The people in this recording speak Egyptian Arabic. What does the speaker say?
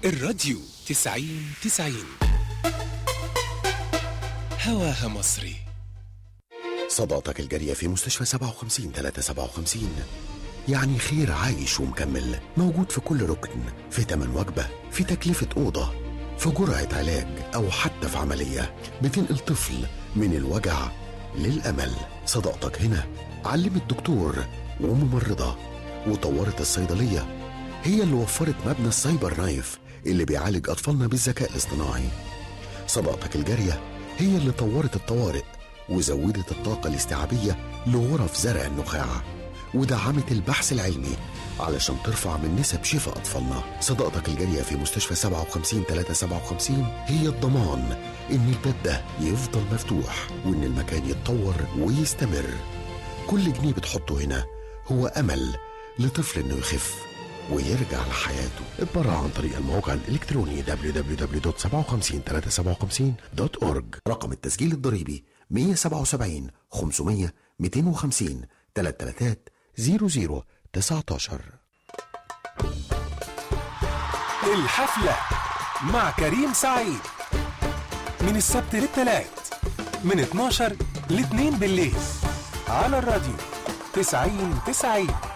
الراديو تسعين تسعين هواها مصري صداقتك الجارية في مستشفى 57 357 يعني خير عايش ومكمل موجود في كل ركن في تمن وجبة في تكلفة أوضة في جرعة علاج أو حتى في عملية بتنقل طفل من الوجع للأمل صداقتك هنا علمت دكتور وممرضة وطورت الصيدلية هي اللي وفرت مبنى السايبر نايف اللي بيعالج أطفالنا بالذكاء الاصطناعي صداقتك الجارية هي اللي طورت الطوارئ وزودت الطاقة الاستيعابية لغرف زرع النخاع ودعمت البحث العلمي علشان ترفع من نسب شفاء أطفالنا صداقتك الجارية في مستشفى 57 357 هي الضمان إن الباب ده يفضل مفتوح وإن المكان يتطور ويستمر كل جنيه بتحطه هنا هو أمل لطفل إنه يخف ويرجع لحياته اتبرع عن طريق الموقع الإلكتروني www.57357.org رقم التسجيل الضريبي 177 500 250 333 00 19 الحفلة مع كريم سعيد من السبت للتلات من 12 ل 2 بالليل على الراديو تسعين تسعين